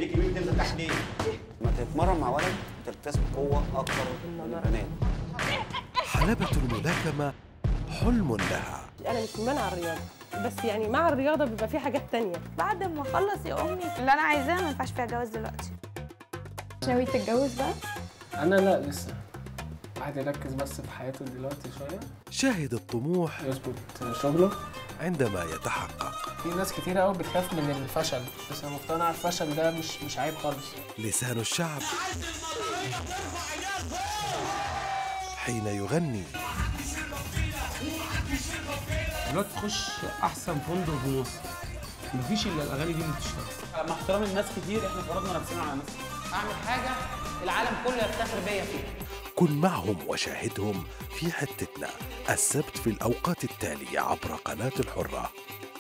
ايديك يمين بتنزل تحت ليه؟ ما تتمرن مع ولد تكتسب قوه اكتر من البنات حلبة الملاكمة حلم لها انا مش مانعه الرياضه بس يعني مع الرياضه بيبقى في حاجات تانية بعد ما اخلص يا امي اللي انا عايزاه ما ينفعش فيها جواز دلوقتي ناوي تتجوز بقى؟ انا لا لسه الواحد يركز بس في حياته دلوقتي شويه شاهد الطموح يظبط شغله عندما يتحقق في ناس كتير قوي بتخاف من الفشل بس انا مقتنع الفشل ده مش مش عيب خالص لسان الشعب حين يغني دلوقتي تخش احسن فندق في مصر مفيش الا الاغاني دي اللي بتشتغل مع احترام الناس كتير احنا فرضنا نفسنا على نفسنا اعمل حاجه العالم كله يفتخر بيا فيها كن معهم وشاهدهم في حتتنا السبت في الأوقات التالية عبر قناة الحرة